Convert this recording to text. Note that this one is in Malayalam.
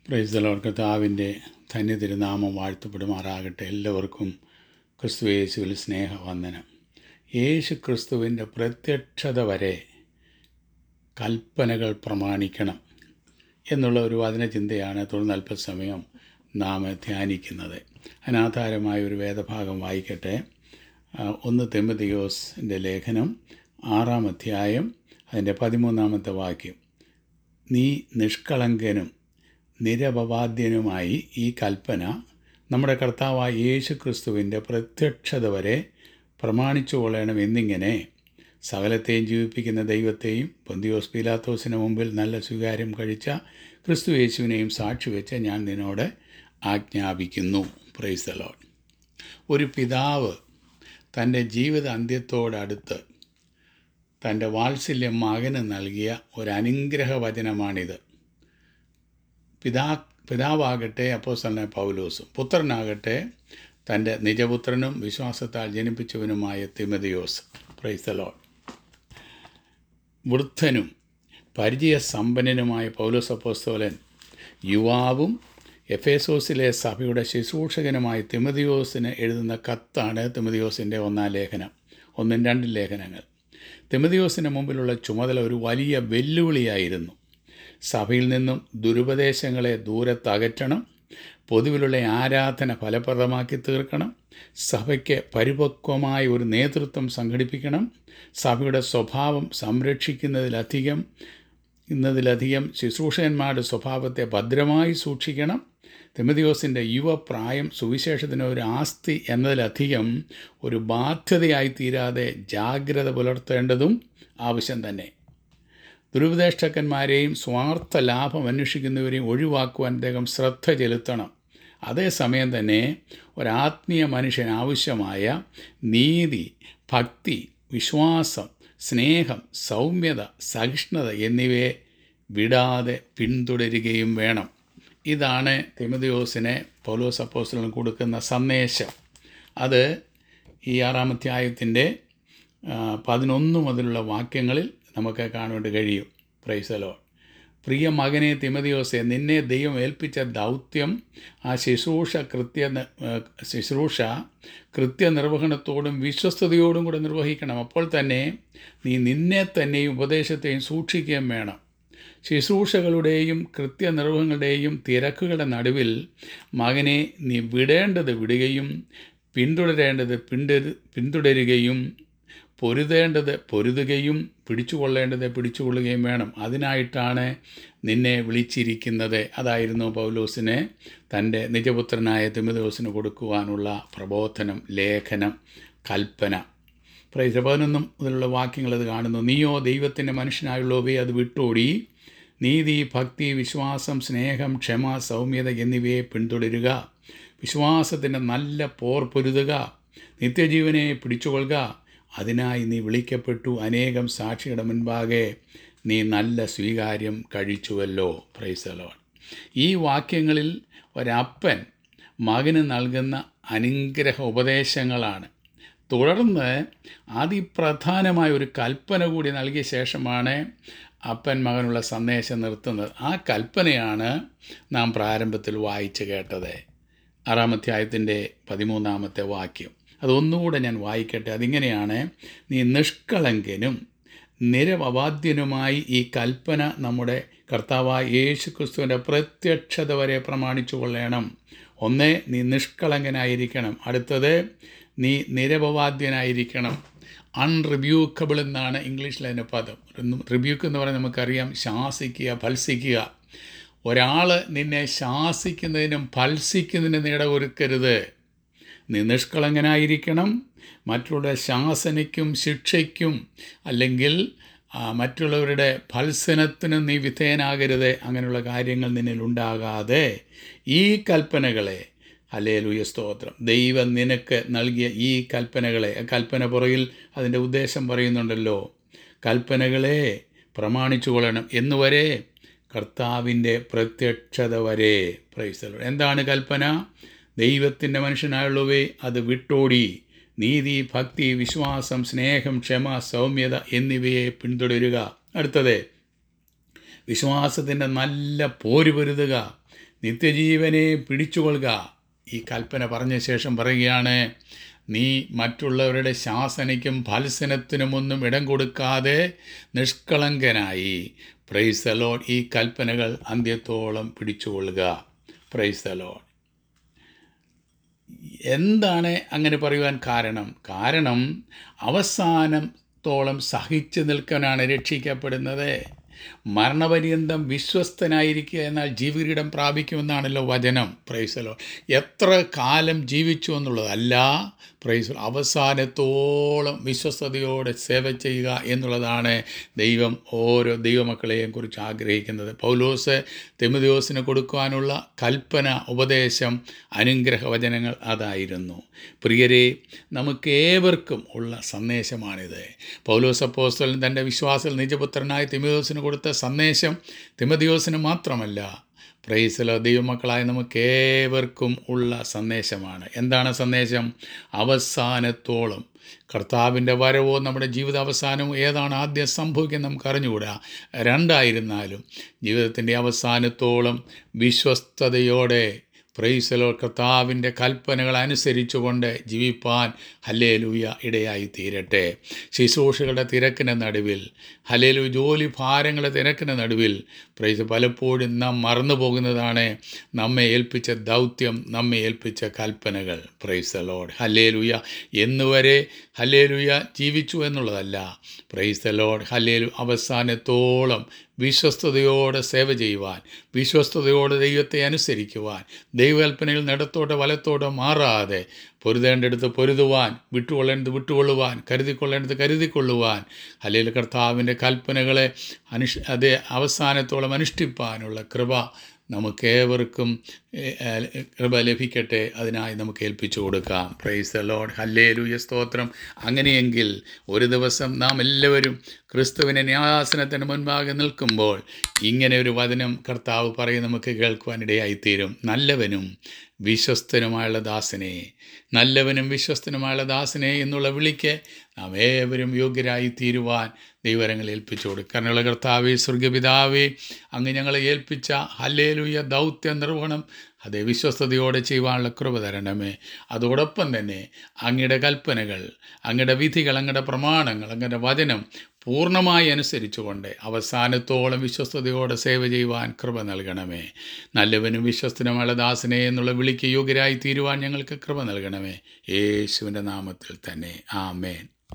പ്രൈസലോർ കർത്താവിൻ്റെ ധന്യ തിരുനാമം വാഴ്ത്തപ്പെടുമാറാകട്ടെ എല്ലാവർക്കും ക്രിസ്തു യേശുവിൽ സ്നേഹവന്ദനം യേശു ക്രിസ്തുവിൻ്റെ പ്രത്യക്ഷത വരെ കൽപ്പനകൾ പ്രമാണിക്കണം എന്നുള്ള ഒരു വചനചിന്തയാണ് തുടർന്ന് അല്പസമയം നാം ധ്യാനിക്കുന്നത് അനാധാരമായ ഒരു വേദഭാഗം വായിക്കട്ടെ ആ, ഒന്ന് തെമ്മതിയോസിൻ്റെ ലേഖനം ആറാം അധ്യായം അതിൻ്റെ പതിമൂന്നാമത്തെ വാക്യം നീ നിഷ്കളങ്കനും നിരപവാദ്യനുമായി ഈ കൽപ്പന നമ്മുടെ കർത്താവായ യേശു ക്രിസ്തുവിൻ്റെ പ്രത്യക്ഷത വരെ പ്രമാണിച്ചു കൊള്ളണം എന്നിങ്ങനെ സകലത്തെയും ജീവിപ്പിക്കുന്ന ദൈവത്തെയും പൊന്തിയോസ് പീലാത്തോസിന് മുമ്പിൽ നല്ല സ്വീകാര്യം കഴിച്ച ക്രിസ്തു യേശുവിനെയും സാക്ഷി വെച്ച് ഞാൻ നിന്നോട് ആജ്ഞാപിക്കുന്നു പ്രൈസ് ദ ലോർഡ് ഒരു പിതാവ് തൻ്റെ ജീവിത അന്ത്യത്തോടടുത്ത് തൻ്റെ വാത്സല്യം മകന് നൽകിയ ഒരു അനുഗ്രഹ വചനമാണിത് പിതാ പിതാവാകട്ടെ അപ്പോസ്തലനായ പൗലോസും പുത്രനാകട്ടെ തൻ്റെ നിജപുത്രനും വിശ്വാസത്താൽ ജനിപ്പിച്ചവനുമായ തിമതിയോസ് പ്രൈസലോൺ വൃദ്ധനും പരിചയസമ്പന്നനുമായ പൗലോസ് അപ്പോസ്തോലൻ യുവാവും എഫേസോസിലെ സഭയുടെ ശുശ്രൂഷകനുമായ തിമതിയോസിന് എഴുതുന്ന കത്താണ് തിമതിയോസിൻ്റെ ഒന്നാം ലേഖനം ഒന്നും രണ്ടും ലേഖനങ്ങൾ തിമതിയോസിന് മുമ്പിലുള്ള ചുമതല ഒരു വലിയ വെല്ലുവിളിയായിരുന്നു സഭയിൽ നിന്നും ദുരുപദേശങ്ങളെ ദൂരത്തകറ്റണം പൊതുവിലുള്ള ആരാധന ഫലപ്രദമാക്കി തീർക്കണം സഭയ്ക്ക് പരിപക്വമായ ഒരു നേതൃത്വം സംഘടിപ്പിക്കണം സഭയുടെ സ്വഭാവം സംരക്ഷിക്കുന്നതിലധികം ഇന്നതിലധികം ശുശ്രൂഷകന്മാരുടെ സ്വഭാവത്തെ ഭദ്രമായി സൂക്ഷിക്കണം തിമതിയോസിൻ്റെ യുവപ്രായം സുവിശേഷത്തിന് ഒരു ആസ്തി എന്നതിലധികം ഒരു ബാധ്യതയായി തീരാതെ ജാഗ്രത പുലർത്തേണ്ടതും ആവശ്യം തന്നെ ദുരുപദേഷ്ടക്കന്മാരെയും സ്വാർത്ഥ ലാഭം അന്വേഷിക്കുന്നവരെയും ഒഴിവാക്കുവാൻ അദ്ദേഹം ശ്രദ്ധ ചെലുത്തണം അതേസമയം തന്നെ ഒരാത്മീയ മനുഷ്യന് ആവശ്യമായ നീതി ഭക്തി വിശ്വാസം സ്നേഹം സൗമ്യത സഹിഷ്ണുത എന്നിവയെ വിടാതെ പിന്തുടരുകയും വേണം ഇതാണ് തിമതിയോസിനെ പൗലോസ് അപ്പോസ്റ്റലിന് കൊടുക്കുന്ന സന്ദേശം അത് ഈ ആറാം അധ്യായത്തിൻ്റെ ആ, പതിനൊന്ന് മുതലുള്ള വാക്യങ്ങളിൽ നമുക്ക് കാണുവാൻ കഴിയും പ്രൈസലോ പ്രിയ മകനെ തിമതിയോസെ നിന്നെ ദൈവം ഏൽപ്പിച്ച ദൗത്യം ആ ശുശ്രൂഷ കൃത്യ ശുശ്രൂഷ കൃത്യനിർവഹണത്തോടും വിശ്വസ്തയോടും കൂടെ നിർവഹിക്കണം അപ്പോൾ തന്നെ നീ നിന്നെ തന്നെയും ഉപദേശത്തെയും സൂക്ഷിക്കുകയും വേണം ശുശ്രൂഷകളുടെയും കൃത്യനിർവഹങ്ങളുടെയും തിരക്കുകളുടെ നടുവിൽ മകനെ നീ വിടേണ്ടത് വിടുകയും പിന്തുടരേണ്ടത് പിന്തുടരു പിന്തുടരുകയും പൊരുതേണ്ടത് പൊരുതുകയും പിടിച്ചുകൊള്ളേണ്ടത് പിടിച്ചുകൊള്ളുകയും വേണം അതിനായിട്ടാണ് നിന്നെ വിളിച്ചിരിക്കുന്നത് അതായിരുന്നു പൗലോസിനെ തൻ്റെ നിജപുത്രനായ തിമിദോസിന് കൊടുക്കുവാനുള്ള പ്രബോധനം ലേഖനം കൽപ്പന പ്രൈസ് പതിനൊന്നും മുതലുള്ള വാക്യങ്ങൾ അത് കാണുന്നു നീയോ ദൈവത്തിൻ്റെ മനുഷ്യനായുള്ളവയെ അത് വിട്ടോടി നീതി ഭക്തി വിശ്വാസം സ്നേഹം ക്ഷമ സൗമ്യത എന്നിവയെ പിന്തുടരുക വിശ്വാസത്തിൻ്റെ നല്ല പോർ പൊരുതുക നിത്യജീവനെ പിടിച്ചുകൊള്ളുക അതിനായി നീ വിളിക്കപ്പെട്ടു അനേകം സാക്ഷിയുടെ മുൻപാകെ നീ നല്ല സ്വീകാര്യം കഴിച്ചുവല്ലോ പ്രൈസലോൺ ഈ വാക്യങ്ങളിൽ ഒരപ്പൻ മകന് നൽകുന്ന അനുഗ്രഹ ഉപദേശങ്ങളാണ് തുടർന്ന് അതിപ്രധാനമായ ഒരു കൽപ്പന കൂടി നൽകിയ ശേഷമാണ് അപ്പൻ മകനുള്ള സന്ദേശം നിർത്തുന്നത് ആ കൽപ്പനയാണ് നാം പ്രാരംഭത്തിൽ വായിച്ചു കേട്ടത് ആറാം അധ്യായത്തിൻ്റെ പതിമൂന്നാമത്തെ വാക്യം അതൊന്നുകൂടെ ഞാൻ വായിക്കട്ടെ അതിങ്ങനെയാണ് നീ നിഷ്കളങ്കനും നിരപവാദ്യനുമായി ഈ കൽപ്പന നമ്മുടെ കർത്താവായ യേശു ക്രിസ്തുവിൻ്റെ പ്രത്യക്ഷത വരെ പ്രമാണിച്ചു കൊള്ളണം ഒന്ന് നീ നിഷ്കളങ്കനായിരിക്കണം അടുത്തത് നീ നിരപവാദ്യനായിരിക്കണം അൺറിബ്യൂക്കബിൾ എന്നാണ് ഇംഗ്ലീഷിൽ അതിൻ്റെ പദം റിബ്യൂക്ക് എന്ന് പറഞ്ഞാൽ നമുക്കറിയാം ശാസിക്കുക ഭത്സിക്കുക ഒരാൾ നിന്നെ ശാസിക്കുന്നതിനും ഭത്സിക്കുന്നതിനും നീട ഒരുക്കരുത് നീ നിഷ്കളങ്കനായിരിക്കണം മറ്റുള്ള ശാസനയ്ക്കും ശിക്ഷയ്ക്കും അല്ലെങ്കിൽ ആ, മറ്റുള്ളവരുടെ ഭത്സനത്തിനും നീ വിധേയനാകരുത് അങ്ങനെയുള്ള കാര്യങ്ങൾ നിന്നിൽ ഉണ്ടാകാതെ ഈ കൽപ്പനകളെ അല്ലേലൂയ സ്തോത്രം ദൈവം നിനക്ക് നൽകിയ ഈ കൽപ്പനകളെ ആ കൽപ്പന പുറകിൽ അതിൻ്റെ ഉദ്ദേശം പറയുന്നുണ്ടല്ലോ കൽപ്പനകളെ പ്രമാണിച്ചു കൊള്ളണം എന്നുവരെ കർത്താവിൻ്റെ പ്രത്യക്ഷത വരെ പ്രൈസലോ എന്താണ് കൽപ്പന ദൈവത്തിൻ്റെ മനുഷ്യനായുള്ളവേ അത് വിട്ടോടി നീതി ഭക്തി വിശ്വാസം സ്നേഹം ക്ഷമ സൗമ്യത എന്നിവയെ പിന്തുടരുക അടുത്തത് വിശ്വാസത്തിൻ്റെ നല്ല പോര് പൊരുതുക നിത്യജീവനെ പിടിച്ചുകൊള്ളുക ഈ കൽപ്പന പറഞ്ഞ ശേഷം പറയുകയാണ് നീ മറ്റുള്ളവരുടെ ശാസനയ്ക്കും ഭത്സനത്തിനുമൊന്നും ഇടം കൊടുക്കാതെ നിഷ്കളങ്കനായി പ്രൈസലോൺ ഈ കൽപ്പനകൾ അന്ത്യത്തോളം പിടിച്ചുകൊള്ളുക പ്രൈസലോൺ എന്താണ് അങ്ങനെ പറയുവാൻ കാരണം കാരണം അവസാനത്തോളം സഹിച്ചു നിൽക്കാനാണ് രക്ഷിക്കപ്പെടുന്നത് മരണപര്യന്തം വിശ്വസ്തനായിരിക്കുക എന്നാൽ ജീവിതം പ്രാപിക്കുമെന്നാണല്ലോ വചനം പ്രൈസലോ എത്ര കാലം ജീവിച്ചു എന്നുള്ളതല്ല പ്രൈസ് അവസാനത്തോളം വിശ്വസ്തയോടെ സേവ ചെയ്യുക എന്നുള്ളതാണ് ദൈവം ഓരോ ദൈവമക്കളെയും കുറിച്ച് ആഗ്രഹിക്കുന്നത് പൗലോസ് തെമുദിയോസിന് കൊടുക്കുവാനുള്ള കൽപ്പന ഉപദേശം അനുഗ്രഹ വചനങ്ങൾ അതായിരുന്നു പ്രിയരെ നമുക്കേവർക്കും ഉള്ള സന്ദേശമാണിത് പൗലോസ് അപ്പോസ്തലൻ തൻ്റെ വിശ്വാസത്തിൽ നിജപുത്രനായ തിമദിയോസിന് കൊടുത്ത സന്ദേശം തിമദിയോസിന് മാത്രമല്ല പ്രൈസല ദൈവമക്കളായ നമുക്ക് ഏവർക്കും ഉള്ള സന്ദേശമാണ് എന്താണ് സന്ദേശം അവസാനത്തോളം കർത്താവിൻ്റെ വരവോ നമ്മുടെ ജീവിത അവസാനമോ ഏതാണ് ആദ്യം സംഭവിക്കുന്നത് നമുക്ക് അറിഞ്ഞുകൂടാ രണ്ടായിരുന്നാലും ജീവിതത്തിൻ്റെ അവസാനത്തോളം വിശ്വസ്തയോടെ പ്രൈസലോ കർത്താവിൻ്റെ കൽപ്പനകൾ അനുസരിച്ചുകൊണ്ട് ജീവിപ്പാൻ ഹല്ലേലൂയ ഇടയായി തീരട്ടെ ശുശ്രൂഷകളുടെ തിരക്കിൻ്റെ നടുവിൽ ഹല്ലേലു ജോലി ഭാരങ്ങളുടെ തിരക്കിൻ്റെ നടുവിൽ പ്രൈസ് പലപ്പോഴും നാം മറന്നു പോകുന്നതാണ് നമ്മെ ഏൽപ്പിച്ച ദൗത്യം നമ്മെ ഏൽപ്പിച്ച കൽപ്പനകൾ പ്രൈസ് ലോഡ് ഹല്ലേലൂയ എന്നുവരെ ഹല്ലേലൂയ ജീവിച്ചു എന്നുള്ളതല്ല പ്രൈസ് ലോഡ് ഹല്ലേലു അവസാനത്തോളം വിശ്വസ്തയോടെ സേവ ചെയ്യുവാൻ വിശ്വസ്തയോടെ ദൈവത്തെ അനുസരിക്കുവാൻ ദൈവകൽപ്പനയിൽ നടത്തോടെ വലത്തോടെ മാറാതെ പൊരുതേണ്ടടുത്ത് പൊരുതുവാൻ വിട്ടുകൊള്ളേണ്ടത് വിട്ടുകൊള്ളുവാൻ കരുതിക്കൊള്ളേണ്ടത് കരുതിക്കൊള്ളുവാൻ അല്ലെങ്കിൽ കർത്താവിൻ്റെ കൽപ്പനകളെ അനുഷ് അതേ അവസാനത്തോളം അനുഷ്ഠിപ്പാനുള്ള കൃപ നമുക്കേവർക്കും ഏ, ഏ, കൃപ ലഭിക്കട്ടെ അതിനായി നമുക്ക് ഏൽപ്പിച്ചു കൊടുക്കാം പ്രൈസ് ദ ലോഡ് ഹല്ലേലൂയ സ്തോത്രം അങ്ങനെയെങ്കിൽ ഒരു ദിവസം നാം എല്ലാവരും ക്രിസ്തുവിനെ ന്യായാസനത്തിന് മുൻപാകെ നിൽക്കുമ്പോൾ ഇങ്ങനെ ഒരു വചനം കർത്താവ് പറയും നമുക്ക് കേൾക്കുവാനിടയായിത്തീരും നല്ലവനും വിശ്വസ്തനുമായുള്ള ദാസനെ നല്ലവനും വിശ്വസ്തനുമായുള്ള ദാസനെ എന്നുള്ള വിളിക്ക് നാം ഏവരും യോഗ്യരായി തീരുവാൻ ദൈവരങ്ങൾ ഏൽപ്പിച്ചു കൊടുക്കും കാരണമുള്ള കർത്താവേ സ്വർഗപിതാവേ അങ്ങ് ഞങ്ങളെ ഏൽപ്പിച്ച ഹല്ലേലൂയ ദൗത്യ നിർവഹണം അതേ വിശ്വസ്തയോടെ ചെയ്യുവാനുള്ള കൃപ തരണമേ അതോടൊപ്പം തന്നെ അങ്ങയുടെ കൽപ്പനകൾ അങ്ങയുടെ വിധികൾ അങ്ങയുടെ പ്രമാണങ്ങൾ അങ്ങയുടെ വചനം പൂർണ്ണമായി അനുസരിച്ചുകൊണ്ട് അവസാനത്തോളം വിശ്വസ്തയോടെ സേവ ചെയ്യുവാൻ കൃപ നൽകണമേ നല്ലവനും വിശ്വസ്തനുമുള്ള ദാസനെ എന്നുള്ള വിളിക്ക് യോഗ്യരായി തീരുവാൻ ഞങ്ങൾക്ക് കൃപ നൽകണമേ യേശുവിൻ്റെ നാമത്തിൽ തന്നെ ആമേൻ